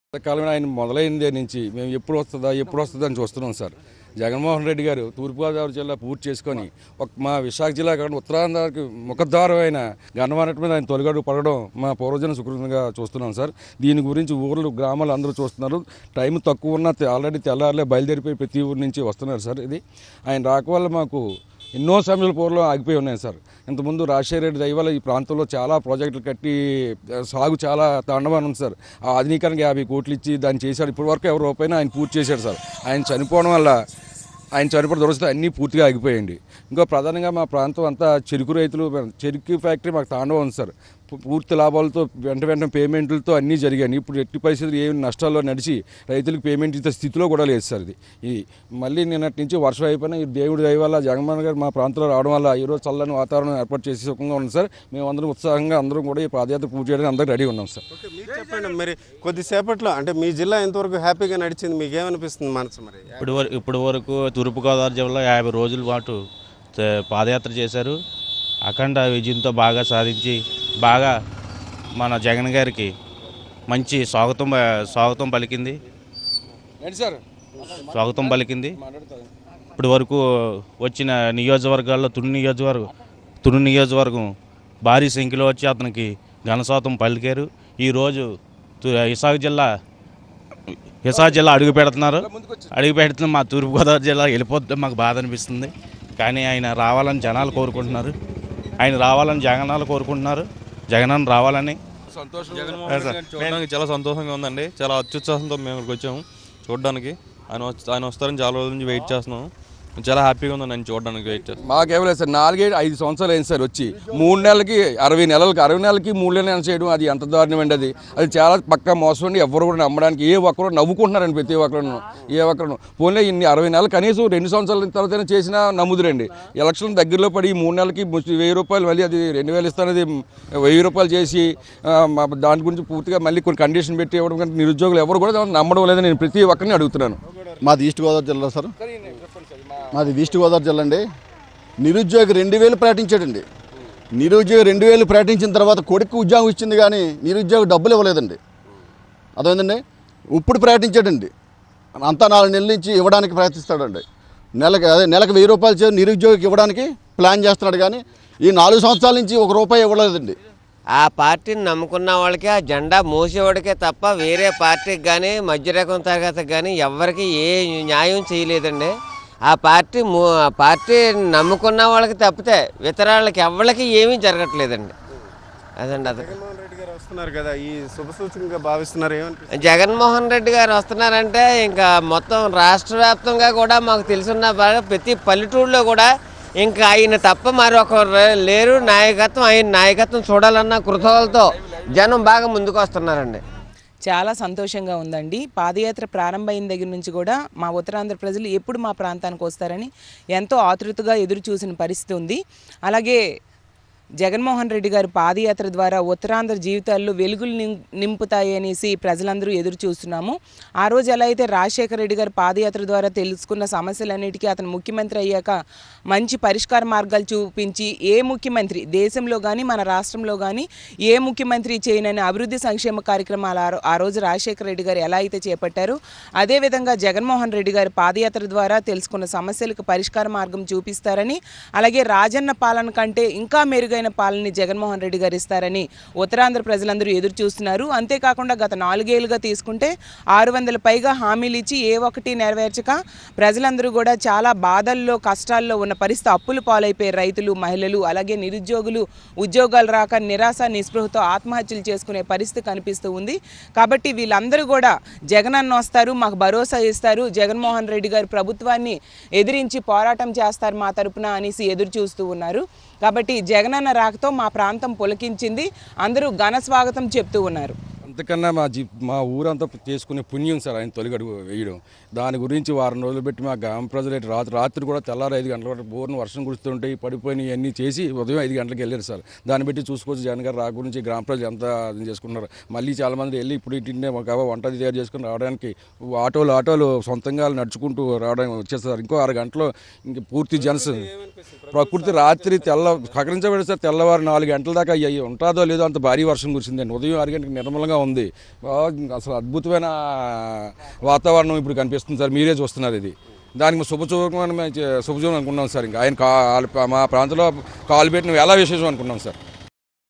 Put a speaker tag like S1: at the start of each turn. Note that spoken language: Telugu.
S1: కాలం ఆయన మొదలైందే నుంచి మేము ఎప్పుడు వస్తుందా ఎప్పుడు వస్తుందా అని చూస్తున్నాం సార్ జగన్మోహన్ రెడ్డి గారు తూర్పుగోదావరి జిల్లా పూర్తి చేసుకొని ఒక మా విశాఖ జిల్లా కాకుండా ఉత్తరాంధ్రకి ముఖద్వారమైన గన్నవరటి మీద ఆయన తొలగడు పడడం మా పూర్వజన సుకృతంగా చూస్తున్నాం సార్ దీని గురించి ఊర్లు గ్రామాలు అందరూ చూస్తున్నారు టైం తక్కువ ఉన్న ఆల్రెడీ తెల్లారులే బయలుదేరిపోయి ప్రతి ఊరి నుంచి వస్తున్నారు సార్ ఇది ఆయన రాక వల్ల మాకు ఎన్నో సమయాల పూర్వం ఆగిపోయి ఉన్నాయి సార్ ఇంతకుముందు రాజశేఖర రెడ్డి దయ వల్ల ఈ ప్రాంతంలో చాలా ప్రాజెక్టులు కట్టి ఆ, సాగు చాలా తాండవాన్ని ఉంది సార్ ఆ ఆధునీకరణకి యాభై కోట్లు ఇచ్చి దాన్ని చేశాడు ఇప్పటి వరకు ఎవరి రూపాయన ఆయన పూర్తి చేశాడు సార్ ఆయన చనిపోవడం వల్ల ఆయన చనిపోవడం దొరికితే అన్నీ పూర్తిగా ఆగిపోయాయండి ఇంకో ప్రధానంగా మా ప్రాంతం అంతా చెరుకు రైతులు చెరుకు ఫ్యాక్టరీ మాకు తాండవం ఉంది సార్ పూ- పూర్తి లాభాలతో వెంట వెంటనే పేమెంట్లతో అన్నీ జరిగాయి ఇప్పుడు ఎట్టి పరిస్థితులు ఏమి నష్టాల్లో నడిచి రైతులకు పేమెంట్ ఇచ్చే స్థితిలో కూడా లేదు సార్ ఇది ఇది మళ్ళీ నిన్నటి నుంచి వర్షం అయిపోయినా ఈ దేవుడి దయ వల్ల జగన్మోహన్ గారు మా ప్రాంతంలో రావడం వల్ల ఈరోజు చల్లని వాతావరణం ఏర్పాటు చేసి సుఖంగా ఉంది సార్ మేము అందరం ఉత్సాహంగా అందరం కూడా ఈ పాదయాత్ర పూర్తి చేయడానికి అందరం రెడీ ఉన్నాం సార్
S2: ఓకే మీరు చెప్పండి మరి కొద్దిసేపట్లో అంటే మీ జిల్లా ఎంతవరకు హ్యాపీగా నడిచింది మీకు ఏమనిపిస్తుంది మనసు మరి
S3: ఇప్పుడు వరకు ఇప్పుడు వరకు తూర్పుగోదావరి జిల్లాలో యాభై రోజుల పాటు త- పాదయాత్ర చేశారు అఖండ విజయంతో బాగా సాధించి బాగా మన జగన్ గారికి మంచి స్వాగతం స్వాగతం పలికింది
S1: ఏంటి సార్
S3: స్వాగతం పలికింది ఇప్పటి వరకు వచ్చిన నియోజకవర్గాల్లో తుని నియోజకవర్గం తుని నియోజకవర్గం భారీ సంఖ్యలో వచ్చి అతనికి ఘనస్వాతం పలికారు ఈరోజు తు- విశాఖ జిల్లా విశాఖ జిల్లా అడుగు పెడుతున్నారు అడుగు పెడుతున్న మా తూర్పుగోదావరి జిల్లా వెళ్ళిపోతే మాకు బాధ అనిపిస్తుంది కానీ ఆయన రావాలని జనాలు కోరుకుంటున్నారు ఆయన రావాలని జగనాలు కోరుకుంటున్నారు జగనన్న రావాలని
S1: సంతోషం
S4: చూడడానికి చాలా సంతోషంగా ఉందండి చాలా అత్యుత్సాహంతో మేము ఇక్కడికి వచ్చాము చూడడానికి ఆయన వచ్చి ఆయన వస్తారని చాలా రోజుల నుంచి వెయిట్ చేస్తున్నాం చాలా హ్యాపీగా ఉందండి ఆయన చూడడానికి వెయిట్ చేస్తాం
S1: మాకేం లేదు సార్ నాలుగేడు ఐదు సంవత్సరాలు అయింది సార్ వచ్చి మూడు నెలలకి అరవై నెలలకి అరవై నెలలకి మూడు నెలలు చేయడం అది ఎంత దారుణం అండి అది అది చాలా పక్కా మోసం అండి ఎవరు కూడా నమ్మడానికి ఏ ఒక్కరు నవ్వుకుంటున్నారండి ప్రతి ఒక్కరు ఏ ఒక్కరు పోనీ ఇన్ని అరవై నెలలు కనీసం రెండు సంవత్సరాల తర్వాత చేసినా నమ్ముదురండి ఎలక్షన్ దగ్గరలో పడి ఈ మూడు నెలలకి ముష్టి వెయ్యి రూపాయలు మళ్ళీ అది రెండు వేలు ఇస్తానది వెయ్యి రూపాయలు చేసి ఆ, మా దాని గురించి పూర్తిగా మళ్ళీ కొన్ని కండిషన్ పెట్టి ఇవ్వడం కంటే నిరుద్యోగులు ఎవరు కూడా నమ్మడం లేదని నేను ప్రతి ఒక్కరిని అడుగుతున్నాను
S5: మాది ఈస్ట్ గోదావరి జిల్లా సార్ మాది ఈస్ట్ గోదావరి జిల్లా అండి నిరుద్యోగి రెండు వేలు ప్రకటించాడండి నిరుద్యోగి రెండు వేలు ప్రకటించిన తర్వాత కొడుకు ఉద్యోగం ఇచ్చింది కానీ నిరుద్యోగి డబ్బులు ఇవ్వలేదండి అదేంటండి ఇప్పుడు ప్రకటించాడండి అంతా నాలుగు నెలల నుంచి ఇవ్వడానికి ప్రయత్నిస్తాడండి నెలకి అదే నెలకు వెయ్యి రూపాయలు చే నిరుద్యోగికి ఇవ్వడానికి ప్లాన్ చేస్తున్నాడు కానీ ఈ నాలుగు సంవత్సరాల నుంచి ఒక రూపాయి ఇవ్వలేదండి
S6: ఆ పార్టీని నమ్ముకున్న వాళ్ళకి ఆ జెండా మోసేవాడికే తప్ప వేరే పార్టీకి కానీ మధ్యరకం తరగతికి కానీ ఎవరికి ఏ న్యాయం చేయలేదండి ఆ పార్టీ మో ఆ పార్టీ నమ్ముకున్న వాళ్ళకి తప్పితే ఇతరాళ్ళకి ఎవరికి ఏమీ జరగట్లేదండి అదండి అది
S2: జగన్మోహన్ రెడ్డి గారు వస్తున్నారు కదా ఈ శుభ సూచకంగా భావిస్తున్నారు ఏమనిపిస్తుంది
S6: జగన్మోహన్ రెడ్డి గారు వస్తున్నారంటే ఇంకా మొత్తం రాష్ట్ర వ్యాప్తంగా కూడా మాకు తెలుసున్న బాగా ప్రతి పల్లెటూరులో కూడా ఇంకా ఆయన తప్ప మరొకరు లేరు నాయకత్వం ఆయన నాయకత్వం చూడాలన్న కృతలతో జనం బాగా ముందుకు వస్తున్నారండి
S7: చాలా సంతోషంగా ఉందండి పాదయాత్ర ప్రారంభమైన దగ్గర నుంచి కూడా మా ఉత్తరాంధ్ర ప్రజలు ఎప్పుడు మా ప్రాంతానికి వస్తారని ఎంతో ఆతృతగా ఎదురు చూసిన పరిస్థితి ఉంది అలాగే జగన్మోహన్ రెడ్డి గారి పాదయాత్ర ద్వారా ఉత్తరాంధ్ర జీవితాల్లో వెలుగులు నిం నింపుతాయి అనేసి ప్రజలందరూ ఎదురు చూస్తున్నాము ఆ రోజు ఎలా అయితే రాజశేఖర రెడ్డి గారి పాదయాత్ర ద్వారా తెలుసుకున్న సమస్యలన్నిటికీ అతను ముఖ్యమంత్రి అయ్యాక మంచి పరిష్కార మార్గాలు చూపించి ఏ ముఖ్యమంత్రి దేశంలో కానీ మన రాష్ట్రంలో కానీ ఏ ముఖ్యమంత్రి చేయనని అభివృద్ధి సంక్షేమ కార్యక్రమాలు ఆ రో- ఆ రోజు రాజశేఖర రెడ్డి గారు ఎలా అయితే చేపట్టారో అదేవిధంగా జగన్మోహన్ రెడ్డి గారి పాదయాత్ర ద్వారా తెలుసుకున్న సమస్యలకు పరిష్కార మార్గం చూపిస్తారని అలాగే రాజన్న పాలన కంటే ఇంకా మెరుగైన పాలనని జగన్మోహన్ రెడ్డి గారు ఇస్తారని ఉత్తరాంధ్ర ప్రజలందరూ ఎదురు చూస్తున్నారు అంతేకాకుండా గత నాలుగేళ్లుగా తీసుకుంటే ఆరు వందల పైగా హామీలు ఇచ్చి ఏ ఒక్కటి నెరవేర్చక ప్రజలందరూ కూడా చాలా బాధల్లో కష్టాల్లో ఉన్న పరిస్థితి అప్పులు పాలైపోయే రైతులు మహిళలు అలాగే నిరుద్యోగులు ఉద్యోగాలు రాక నిరాశ నిస్పృహతో ఆత్మహత్యలు చేసుకునే పరిస్థితి కనిపిస్తూ ఉంది కాబట్టి వీళ్ళందరూ కూడా జగనన్న వస్తారు మాకు భరోసా ఇస్తారు జగన్మోహన్ రెడ్డి గారు ప్రభుత్వాన్ని ఎదిరించి పోరాటం చేస్తారు మా తరపున అనేసి ఎదురు చూస్తూ ఉన్నారు కాబట్టి జగనన్న రాకతో మా ప్రాంతం పులకించింది అందరూ ఘన స్వాగతం చెప్తూ ఉన్నారు
S1: అంతకన్నా మా జీ మా ఊరంతా చేసుకునే పుణ్యం సార్ ఆయన తొలిగడుగు వేయడం దాని గురించి వారం రోజులు పెట్టి మా గ్రామ ప్రజలు ఇటు రాత్రి రాత్రి కూడా తెల్లారు ఐదు గంటల వరకు బోర్ను వర్షం కురుస్తుంటే పడిపోయినవి అన్నీ చేసి ఉదయం ఐదు గంటలకు వెళ్ళారు సార్ దాన్ని బట్టి చూసుకోవచ్చు జగన్ గారు రా గురించి గ్రామ ప్రజలు ఎంత ఇది చేసుకున్నారు మళ్ళీ చాలా మంది వెళ్ళి ఇప్పుడు ఇంటినే ఒక వంట తయారు చేసుకుని రావడానికి ఆటోలు ఆటోలు సొంతంగా నడుచుకుంటూ రావడానికి వచ్చేస్తారు ఇంకో అర గంటలో ఇంక పూర్తి జనస ప్రకృతి రాత్రి తెల్ల ప్రకటించబడి సార్ తెల్లవారు నాలుగు గంటల దాకా అయ్యి ఉంటుందో లేదో అంత భారీ వర్షం కురిసిందండి ఉదయం ఆరు గంటలకు నిర్మలంగా ఉంది ఉంది బాగా అసలు అద్భుతమైన వాతావరణం ఇప్పుడు కనిపిస్తుంది సార్ మీరే చూస్తున్నారు ఇది దానికి శుభచూకం శుభచూకం అనుకున్నాం సార్ ఇంకా ఆయన కా మా ప్రాంతంలో కాలు పెట్టిన ఎలా విశేషం అనుకున్నాం సార్